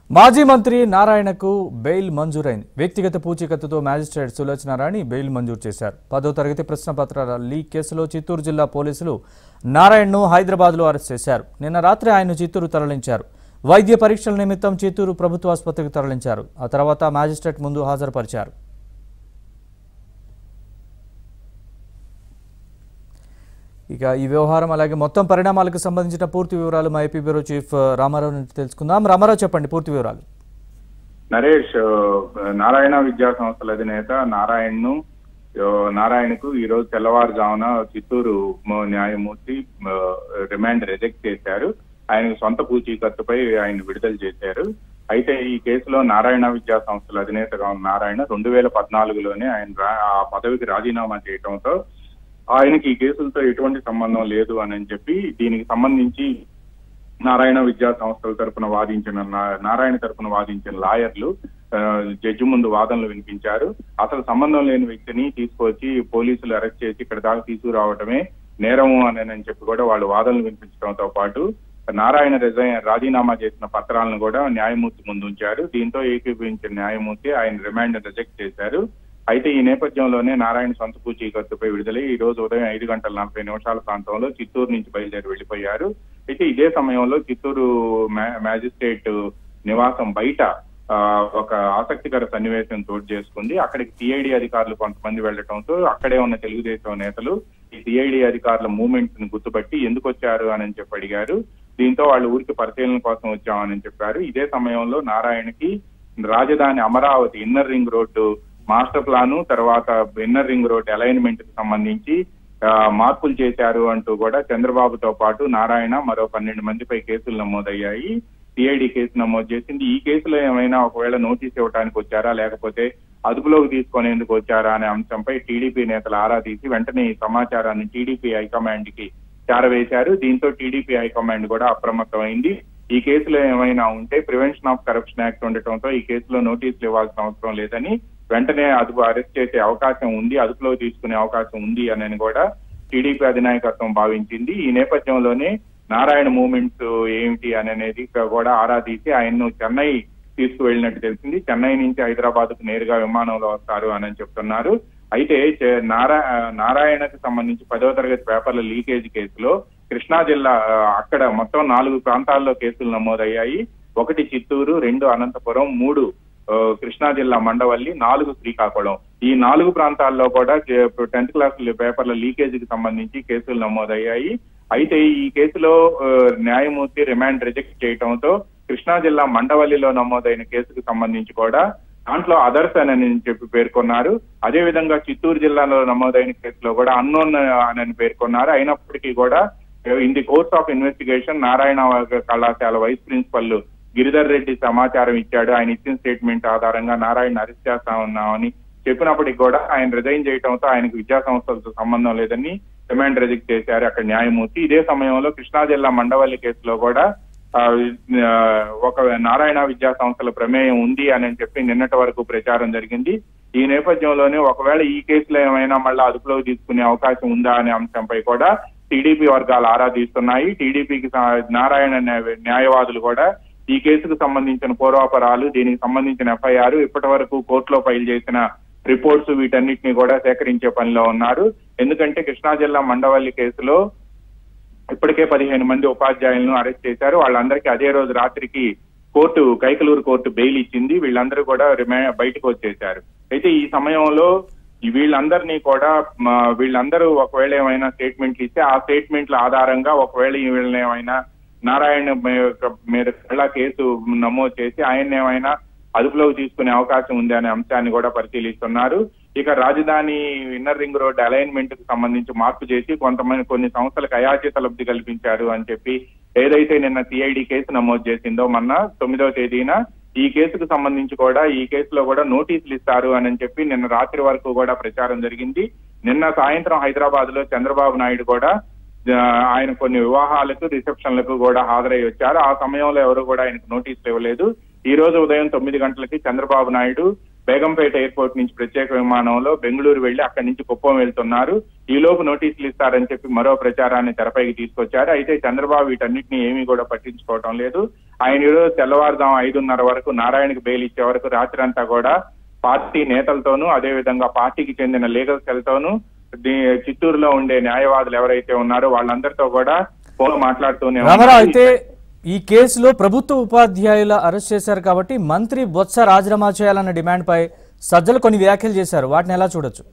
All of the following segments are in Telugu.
మాజీ మంత్రి నారాయణకు బెయిల్ మంజూరైంది వ్యక్తిగత పూచీకత్తుతో మ్యాజిస్ట్రేట్ సులోచన రాణి బెయిల్ మంజూరు చేశారు పదో తరగతి ప్రశ్నపత్రాల లీక్ కేసులో చిత్తూరు జిల్లా పోలీసులు నారాయణను హైదరాబాద్లో అరెస్ట్ చేశారు నిన్న రాత్రి ఆయన్ను చిత్తూరు తరలించారు వైద్య పరీక్షల నిమిత్తం చిత్తూరు ప్రభుత్వ ఆసుపత్రికి తరలించారు ఆ తర్వాత మ్యాజిస్ట్రేట్ ముందు హాజరుపరిచారు ఇక ఈ వ్యవహారం అలాగే మొత్తం పరిణామాలకు సంబంధించిన పూర్తి వివరాలు మా ఏపీ బ్యూరో చీఫ్ రామారావు నుంచి తెలుసుకుందాం రామారావు చెప్పండి పూర్తి వివరాలు నరేష్ నారాయణ విద్యా సంస్థల అధినేత నారాయణను నారాయణకు ఈ రోజు తెల్లవారుజామున చిత్తూరు మ- న్యాయమూర్తి మ, రిమాండ్ రిజెక్ట్ చేశారు ఆయనకు సొంత పూచీకత్తుపై ఆయన విడుదల చేశారు అయితే ఈ కేసులో నారాయణ విద్యా సంస్థల అధినేతగా ఉన్న నారాయణ రెండు వేల పద్నాలుగులోనే ఆయన రా- ఆ పదవికి రాజీనామా చేయడంతో ఆయనకి ఈ కేసులతో ఎటువంటి సంబంధం లేదు అని చెప్పి దీనికి సంబంధించి నారాయణ విద్యా సంస్థల తరపున వాదించిన నా- నారాయణ తరపున వాదించిన లాయర్లు ఆ, జడ్జి ముందు వాదనలు వినిపించారు అసలు సంబంధం లేని వ్యక్తిని తీసుకొచ్చి పోలీసులు అరెస్ట్ చేసి ఇక్కడ దాకా తీసుకురావడమే నేరము అని చెప్పి కూడా వాళ్ళు వాదనలు వినిపించడంతో పాటు నారాయణ రిజైన్ రాజీనామా చేసిన పత్రాలను కూడా న్యాయమూర్తి ముందు ఉంచారు దీంతో ఏకీభవించిన న్యాయమూర్తి ఆయన రిమాండ్ రిజెక్ట్ చేశారు అయితే ఈ నేపథ్యంలోనే నారాయణ సొంత పూచీకత్తుపై విడుదలై ఈ రోజు ఉదయం ఐదు గంటల నలభై నిమిషాల ప్రాంతంలో చిత్తూరు నుంచి బయలుదేరి వెళ్లిపోయారు అయితే ఇదే సమయంలో చిత్తూరు మ్యా- మ్యాజిస్ట్రేట్ నివాసం బయట ఆ, ఒక ఆసక్తికర సన్నివేశం చోటు చేసుకుంది అక్కడికి సిఐడి అధికారులు కొంతమంది వెళ్లటంతో అక్కడే ఉన్న తెలుగుదేశం నేతలు ఈ సిఐడి అధికారుల మూవ్మెంట్స్ ని గుర్తుపట్టి ఎందుకు వచ్చారు అని చెప్పి అడిగారు దీంతో వాళ్ళు ఊరికి పరిశీలన కోసం వచ్చామని చెప్పారు ఇదే సమయంలో నారాయణకి రాజధాని Amaravati inner ring road master plan తర్వాత ఇన్నర్ రింగ్ రోడ్ అలైన్మెంట్ కి సంబంధించి ఆ, మార్పులు చేశారు అంటూ కూడా చంద్రబాబుతో పాటు నారాయణ మరో పన్నెండు మందిపై కేసులు నమోదయ్యాయి సిఐడి కేసు నమోదు చేసింది ఈ కేసులో ఏమైనా ఒకవేళ నోటీస్ ఇవ్వడానికి వచ్చారా లేకపోతే అదుపులోకి తీసుకునేందుకు వచ్చారా అనే అంశంపై టీడీపీ నేతలు ఆరా తీసి వెంటనే ఈ సమాచారాన్ని టీడీపీ హైకమాండ్ కి చేరవేశారు దీంతో టీడీపీ హైకమాండ్ కూడా అప్రమత్తమైంది ఈ కేసులో ఏమైనా ఉంటే ప్రివెన్షన్ ఆఫ్ కరప్షన్ యాక్ట్ ఉండటంతో ఈ కేసులో నోటీసులు ఇవ్వాల్సిన అవసరం లేదని వెంటనే అదుపు అరెస్ట్ చేసే అవకాశం ఉంది అదుపులో తీసుకునే అవకాశం ఉంది అని కూడా టీడీపీ అధినాయకత్వం భావించింది ఈ నేపథ్యంలోనే నారాయణ మూమెంట్స్ ఏమిటి అని అనేది కూడా ఆరా తీసి ఆయన్ను చెన్నై తీసుకువెళ్ళినట్టు తెలిసింది చెన్నై నుంచి హైదరాబాద్ కు నేరుగా విమానంలో వస్తారు అని చెప్తున్నారు అయితే చే- నారా నారాయణకు సంబంధించి పదవ తరగతి పేపర్ల లీకేజ్ కేసులో కృష్ణా జిల్లా ఆ, అక్కడ మొత్తం నాలుగు ప్రాంతాల్లో కేసులు నమోదయ్యాయి ఒకటి చిత్తూరు రెండు అనంతపురం మూడు ఆ, కృష్ణా జిల్లా మండవల్లి నాలుగు శ్రీకాకుళం ఈ నాలుగు ప్రాంతాల్లో కూడా టెన్త్ క్లాస్ పేపర్ల లీకేజ్ కి సంబంధించి కేసులు నమోదయ్యాయి అయితే ఈ కేసులో ఆ, న్యాయమూర్తి రిమాండ్ రిజెక్ట్ చేయడంతో కృష్ణా జిల్లా మండవల్లిలో నమోదైన కేసుకు సంబంధించి కూడా దాంట్లో అదర్స్ అని చెప్పి పేర్కొన్నారు అదే విధంగా చిత్తూరు జిల్లాలో నమోదైన కేసులో కూడా అన్నోన్ అని పేర్కొన్నారు అయినప్పటికీ కూడా in the course of investigation Narayana కళాశాల వైస్ ప్రిన్సిపల్ గిరిధర్ రెడ్డి సమాచారం ఇచ్చాడు ఆయన ఇచ్చిన స్టేట్మెంట్ ఆధారంగా నారాయణ అరెస్ట్ చేస్తా ఉన్నామని చెప్పినప్పటికీ కూడా ఆయన రిజైన్ చేయడంతో ఆయనకు విద్యా సంస్థలతో సంబంధం లేదని రిమాండ్ రిజెక్ట్ చేశారు అక్కడ న్యాయమూర్తి ఇదే సమయంలో కృష్ణా జిల్లా మండవల్లి కేసులో కూడా ఆ, ఆ, ఒక నారాయణ విద్యా సంస్థల ప్రమేయం ఉంది అని చెప్పి నిన్నటి వరకు ప్రచారం జరిగింది ఈ నేపథ్యంలోనే ఒకవేళ ఈ కేసులో ఏమైనా మళ్ళీ అదుపులోకి తీసుకునే అవకాశం ఉందా అనే అంశంపై కూడా టీడీపీ వర్గాలు ఆరా తీస్తున్నాయి టీడీపీకి నారాయణ న్యాయ- న్యాయవాదులు కూడా ఈ కేసుకు సంబంధించిన పూర్వాపరాలు దీనికి సంబంధించిన ఎఫ్ఐఆర్ ఇప్పటి వరకు కోర్టులో ఫైల్ చేసిన రిపోర్ట్స్ వీటన్నిటిని కూడా సేకరించే పనిలో ఉన్నారు ఎందుకంటే కృష్ణా జిల్లా మండవల్లి కేసులో ఇప్పటికే పదిహేను మంది ఉపాధ్యాయులను అరెస్ట్ చేశారు వాళ్ళందరికీ అదే రోజు రాత్రికి కోర్టు కైకలూరు కోర్టు బెయిల్ ఇచ్చింది వీళ్ళందరూ కూడా రిమా బయటకు వచ్చేశారు అయితే ఈ సమయంలో ఈ వీళ్ళందరినీ కూడా మా వీళ్ళందరూ ఒకవేళ ఏమైనా స్టేట్మెంట్లు ఇస్తే ఆ స్టేట్మెంట్ల ఆధారంగా ఒకవేళ ఈ వీళ్ళని ఏమైనా నారాయణ మీ- మీద కళ్ళ కేసు నమోదు చేసి ఆయన ఏమైనా అదుపులోకి తీసుకునే అవకాశం ఉంది అనే అంశాన్ని కూడా పరిశీలిస్తున్నారు ఇక రాజధాని ఇన్నర్ రింగ్ రోడ్ అలైన్మెంట్ కు సంబంధించి మార్పు చేసి కొంతమంది కొన్ని సంస్థలకు అయాచిత లబ్ధి కల్పించారు అని చెప్పి ఏదైతే నిన్న సిఐడి కేసు నమోదు చేసిందో మొన్న తొమ్మిదవ తేదీన ఈ కేసుకు సంబంధించి కూడా ఈ కేసులో కూడా నోటీసులు ఇస్తారు అని చెప్పి నిన్న రాత్రి వరకు కూడా ప్రచారం జరిగింది నిన్న సాయంత్రం హైదరాబాద్ లో చంద్రబాబు నాయుడు కూడా ఆ, ఆయన కొన్ని వివాహాలకు రిసెప్షన్లకు కూడా హాజరై వచ్చారు ఆ సమయంలో ఎవరు కూడా ఆయనకు నోటీసులు ఇవ్వలేదు ఈ రోజు ఉదయం తొమ్మిది గంటలకి చంద్రబాబు నాయుడు బేగంపేట ఎయిర్పోర్ట్ నుంచి ప్రత్యేక విమానంలో బెంగళూరు వెళ్లి అక్కడి నుంచి కుప్పం వెళ్తున్నారు ఈ లోపు నోటీసులు ఇస్తారని చెప్పి మరో ప్రచారాన్ని తెరపైకి తీసుకొచ్చారు అయితే చంద్రబాబు వీటన్నిటిని ఏమీ కూడా పట్టించుకోవటం లేదు ఆయన ఈరోజు తెల్లవారుజాము ఐదున్నర వరకు నారాయణకి బెయిల్ ఇచ్చే వరకు రాత్రి అంతా కూడా పార్టీ నేతలతోనూ అదేవిధంగా పార్టీకి చెందిన లీగల్ సెల్తోనూ దీ- చిత్తూరులో ఉండే న్యాయవాదులు ఎవరైతే ఉన్నారో వాళ్ళందరితో కూడా ఫోన్ మాట్లాడుతూనే రామారావు ఉన్నారు. అయితే ఈ కేసులో ప్రభుత్వ ఉపాధ్యాయుల అరెస్ట్ చేశారు కాబట్టి మంత్రి బొత్స రాజీనామా చేయాలన్న డిమాండ్పై సజ్జలు కొన్ని వ్యాఖ్యలు చేశారు వాటిని ఎలా చూడొచ్చు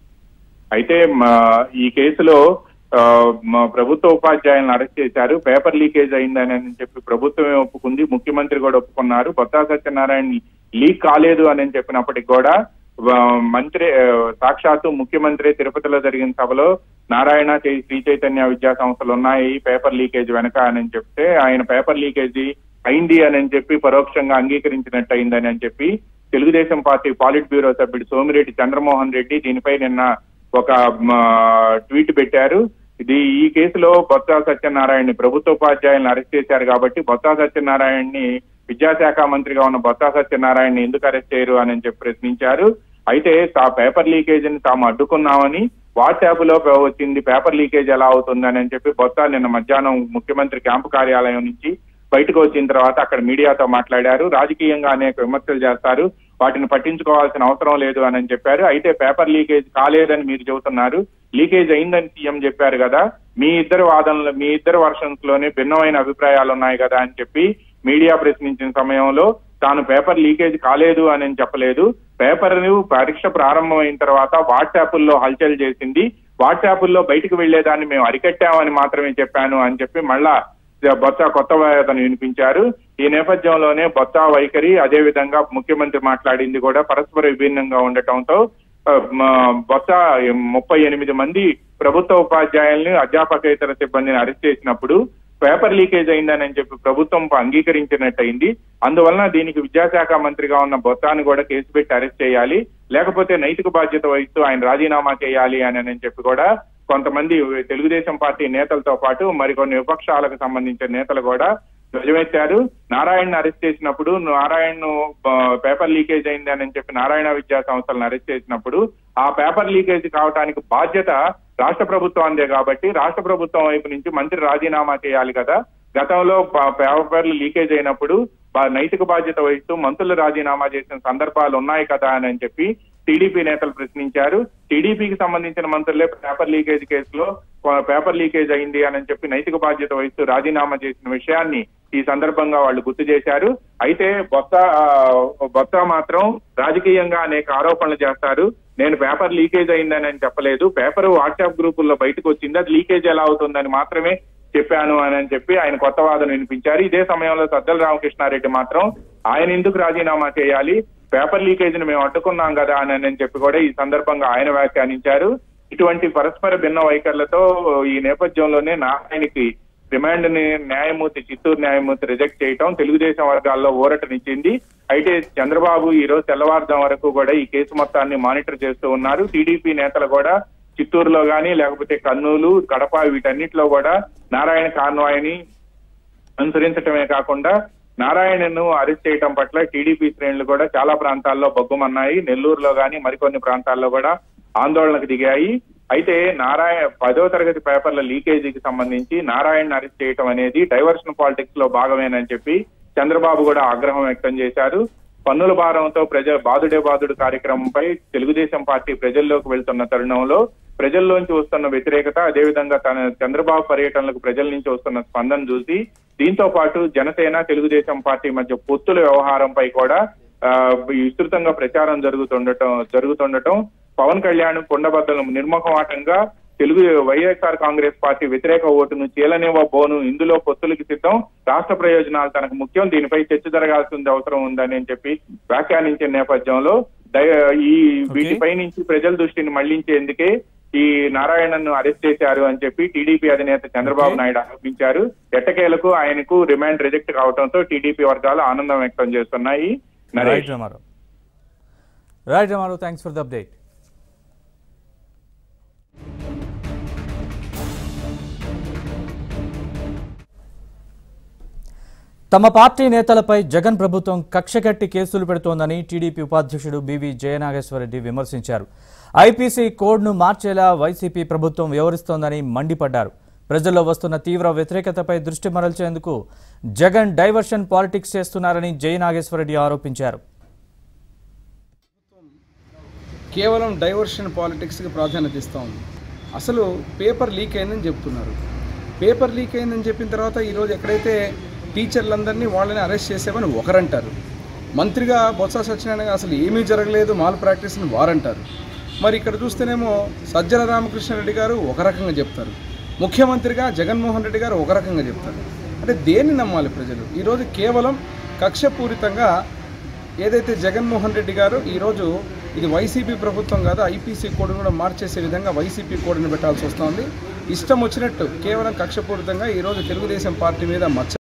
అయితే మా- ఈ కేసులో ఆ, మా ప్రభుత్వ ఉపాధ్యాయులను అరెస్ట్ చేశారు పేపర్ లీకేజ్ అయిందని అని చెప్పి ప్రభుత్వమే ఒప్పుకుంది ముఖ్యమంత్రి కూడా ఒప్పుకున్నారు బొత్స సత్యనారాయణ లీక్ కాలేదు అని చెప్పినప్పటికి కూడా ఆ, మంత్రి ఆ, సాక్షాత్తు ముఖ్యమంత్రి తిరుపతిలో జరిగిన సభలో నారాయణ చై- శ్రీ చైతన్య విద్యా సంస్థలు ఉన్నాయి పేపర్ లీకేజ్ వెనక అని చెప్తే ఆయన పేపర్ లీకేజీ అయింది అని చెప్పి పరోక్షంగా అంగీకరించినట్టు అయిందని అని చెప్పి తెలుగుదేశం పార్టీ పాలిట్ బ్యూరో సభ్యుడు సోమిరెడ్డి చంద్రమోహన్ రెడ్డి దీనిపై నిన్న ఒక మ, ట్వీట్ పెట్టారు ఇది ఈ కేసులో బొత్స సత్యనారాయణ ప్రభుత్వ ఉపాధ్యాయులను అరెస్ట్ చేశారు కాబట్టి బొత్స సత్యనారాయణని విద్యాశాఖ మంత్రిగా ఉన్న బొత్స సత్యనారాయణ ఎందుకు అరెస్ట్ చేయరు అని చెప్పి ప్రశ్నించారు అయితే ఆ పేపర్ లీకేజ్ ని తాము అడ్డుకున్నామని వాట్సాప్ లో వచ్చింది పేపర్ లీకేజ్ ఎలా అవుతుందని అని చెప్పి బొత్స నిన్న మధ్యాహ్నం ముఖ్యమంత్రి క్యాంపు కార్యాలయం నుంచి బయటకు వచ్చిన తర్వాత అక్కడ మీడియాతో మాట్లాడారు రాజకీయంగా అనేక విమర్శలు చేస్తారు వాటిని పట్టించుకోవాల్సిన అవసరం లేదు అని చెప్పారు అయితే పేపర్ లీకేజ్ కాలేదని మీరు చెబుతున్నారు లీకేజ్ అయిందని సీఎం చెప్పారు కదా మీ ఇద్దరు వాదనలు మీ ఇద్దరు వర్షన్స్ లోనే భిన్నమైన అభిప్రాయాలు ఉన్నాయి కదా అని చెప్పి మీడియా ప్రశ్నించిన సమయంలో తాను పేపర్ లీకేజ్ కాలేదు అని చెప్పలేదు పేపర్ పరీక్ష ప్రారంభమైన తర్వాత వాట్సాప్ లో హల్చల్ చేసింది వాట్సాప్ లో బయటకు వెళ్లేదాన్ని మేము అరికట్టామని మాత్రమే చెప్పాను అని చెప్పి మళ్ళా బొత్స కొత్త వాదన వినిపించారు ఈ నేపథ్యంలోనే బొత్స వైఖరి అదే విధంగా ముఖ్యమంత్రి మాట్లాడింది కూడా పరస్పర విభిన్నంగా ఉండటంతో ఆ, మ- బొత్స ముప్పై ఎనిమిది మంది ప్రభుత్వ ఉపాధ్యాయుల్ని అధ్యాపకేతర సిబ్బందిని అరెస్ట్ చేసినప్పుడు పేపర్ లీకేజ్ అయిందని చెప్పి ప్రభుత్వం అంగీకరించినట్టయింది అందువలన దీనికి విద్యాశాఖ మంత్రిగా ఉన్న బొత్సాని కూడా కేసు పెట్టి అరెస్ట్ చేయాలి లేకపోతే నైతిక బాధ్యత వహిస్తూ ఆయన రాజీనామా చేయాలి అని అని చెప్పి కూడా కొంతమంది తెలుగుదేశం పార్టీ నేతలతో పాటు మరికొన్ని విపక్షాలకు సంబంధించిన నేతలు కూడా ధ్వజమెత్తారు నారాయణ అరెస్ట్ చేసినప్పుడు నారాయణ పేపర్ లీకేజ్ అయింది అని చెప్పి నారాయణ విద్యా సంస్థలను అరెస్ట్ చేసినప్పుడు ఆ పేపర్ లీకేజ్ కావడానికి బాధ్యత రాష్ట్ర ప్రభుత్వందే కాబట్టి రాష్ట్ర ప్రభుత్వం వైపు నుంచి మంత్రి రాజీనామా చేయాలి కదా గతంలో ప- పేపర్లు లీకేజ్ అయినప్పుడు బా- నైతిక బాధ్యత వహిస్తూ మంత్రులు రాజీనామా చేసిన సందర్భాలు ఉన్నాయి కదా అని చెప్పి టీడీపీ నేతలు ప్రశ్నించారు టీడీపీకి సంబంధించిన మంత్రులే పేపర్ లీకేజ్ కేసులో కొ- పేపర్ లీకేజ్ అయింది అని చెప్పి నైతిక బాధ్యత వహిస్తూ రాజీనామా చేసిన విషయాన్ని ఈ సందర్భంగా వాళ్ళు గుర్తు చేశారు అయితే బొత్స ఆ, బొత్స మాత్రం రాజకీయంగా అనేక ఆరోపణలు చేస్తారు నేను పేపర్ లీకేజ్ అయిందని అని చెప్పలేదు పేపర్ వాట్సాప్ గ్రూపుల్లో బయటకు వచ్చింది అది లీకేజ్ ఎలా అవుతుందని మాత్రమే చెప్పాను అని అని చెప్పి ఆయన కొత్త వాదన వినిపించారు ఇదే సమయంలో సజ్జల రామకృష్ణారెడ్డి మాత్రం ఆయన ఎందుకు రాజీనామా చేయాలి పేపర్ లీకేజ్ ని మేము అడ్డుకున్నాం కదా అని అని చెప్పి కూడా ఈ సందర్భంగా ఆయన వ్యాఖ్యానించారు ఇటువంటి పరస్పర భిన్న వైఖరులతో ఈ నేపథ్యంలోనే నారాయణకి రిమాండ్ ని న్యాయమూర్తి చిత్తూరు న్యాయమూర్తి రిజెక్ట్ చేయటం తెలుగుదేశం వర్గాల్లో ఊరటనిచ్చింది అయితే చంద్రబాబు ఈ రోజు తెల్లవారుజాం వరకు కూడా ఈ కేసు మొత్తాన్ని మానిటర్ చేస్తూ ఉన్నారు టీడీపీ నేతలు కూడా చిత్తూరులో గానీ లేకపోతే కర్నూలు కడప వీటన్నిటిలో కూడా నారాయణ కాన్వాయ్ని అనుసరించటమే కాకుండా నారాయణను అరెస్ట్ చేయటం పట్ల టీడీపీ శ్రేణులు కూడా చాలా ప్రాంతాల్లో బొగ్గుమన్నాయి నెల్లూరులో గాని మరికొన్ని ప్రాంతాల్లో కూడా ఆందోళనకు దిగాయి అయితే నారాయణ పదో తరగతి పేపర్ల లీకేజీకి సంబంధించి నారాయణ అరెస్ట్ చేయటం అనేది డైవర్షన్ పాలిటిక్స్ లో భాగమేనని చెప్పి చంద్రబాబు కూడా ఆగ్రహం వ్యక్తం చేశారు పన్నుల భారంతో ప్రజ బాదుడే బాదుడు కార్యక్రమంపై తెలుగుదేశం పార్టీ ప్రజల్లోకి వెళ్తున్న తరుణంలో ప్రజల్లోంచి వస్తున్న వ్యతిరేకత అదేవిధంగా తన చంద్రబాబు పర్యటనలకు ప్రజల నుంచి వస్తున్న స్పందన చూసి దీంతో పాటు జనసేన తెలుగుదేశం పార్టీ మధ్య పొత్తుల వ్యవహారంపై కూడా ఆ, విస్తృతంగా ప్రచారం జరుగుతుండటం జరుగుతుండటం పవన్ కళ్యాణ్ కొండబద్దలు నిర్మోహమాటంగా తెలుగు వైఎస్ఆర్ కాంగ్రెస్ పార్టీ వ్యతిరేక ఓటును చీలనివ్వ బోను ఇందులో పొత్తులకి సిద్ధం రాష్ట్ర ప్రయోజనాలు తనకు ముఖ్యం దీనిపై చర్చ జరగాల్సిన అవసరం ఉందని అని చెప్పి వ్యాఖ్యానించిన నేపథ్యంలో దయ- ఈ వీటిపై నుంచి ప్రజల దృష్టిని మళ్లించేందుకే ఈ నారాయణను అరెస్ట్ చేశారు అని చెప్పి టీడీపీ అధినేత చంద్రబాబు నాయుడు ఆరోపించారు ఎట్టకేలకు ఆయనకు రిమాండ్ రిజెక్ట్ కావడంతో టీడీపీ వర్గాలు ఆనందం వ్యక్తం చేస్తున్నాయి Naresh right Rama Rao right Rama Rao thanks for the update తమ పార్టీ నేతలపై జగన్ ప్రభుత్వం కక్షకట్టి కేసులు పెడుతోందని టీడీపీ ఉపాధ్యక్షుడు బివి జయనాగేశ్వరరెడ్డి విమర్శించారు ఐపీసీ కోడ్ను మార్చేలా వైసీపీ ప్రభుత్వం వ్యవహరిస్తోందని మండిపడ్డారు ప్రజల్లో వస్తున్న తీవ్ర వ్యతిరేకతపై దృష్టి మరల్చేందుకు జగన్ డైవర్షన్ పాలిటిక్స్ చేస్తున్నారని జై నాగేశ్వరరెడ్డి ఆరోపించారు కేవలం డైవర్షన్ పాలిటిక్స్కి ప్రాధాన్యత ఇస్తూ ఉంది అసలు పేపర్ లీక్ అయిందని చెప్తున్నారు పేపర్ లీక్ అయిందని చెప్పిన తర్వాత ఈరోజు ఎక్కడైతే టీచర్లందరినీ వాళ్ళని అరెస్ట్ చేసామని ఒకరంటారు మంత్రిగా బొత్స సత్యనారాయణ గారు అసలు ఏమీ జరగలేదు మాల్ ప్రాక్టీస్ అని వారంటారు మరి ఇక్కడ చూస్తేనేమో సజ్జల రామకృష్ణారెడ్డి గారు ఒక రకంగా చెప్తారు ముఖ్యమంత్రిగా జగన్మోహన్ రెడ్డి గారు ఒక రకంగా చెప్తారు అంటే దేన్ని నమ్మాలి ప్రజలు ఈరోజు కేవలం కక్షపూరితంగా ఏదైతే జగన్మోహన్ రెడ్డి గారు ఈరోజు ఇది వైసీపీ ప్రభుత్వం కాదు ఐపీసీ కోడ్ను కూడా మార్చేసే విధంగా వైసీపీ కోడ్ని పెట్టాల్సి వస్తుంది ఇష్టం వచ్చినట్టు కేవలం కక్షపూరితంగా ఈరోజు తెలుగుదేశం పార్టీ మీద మచ్చ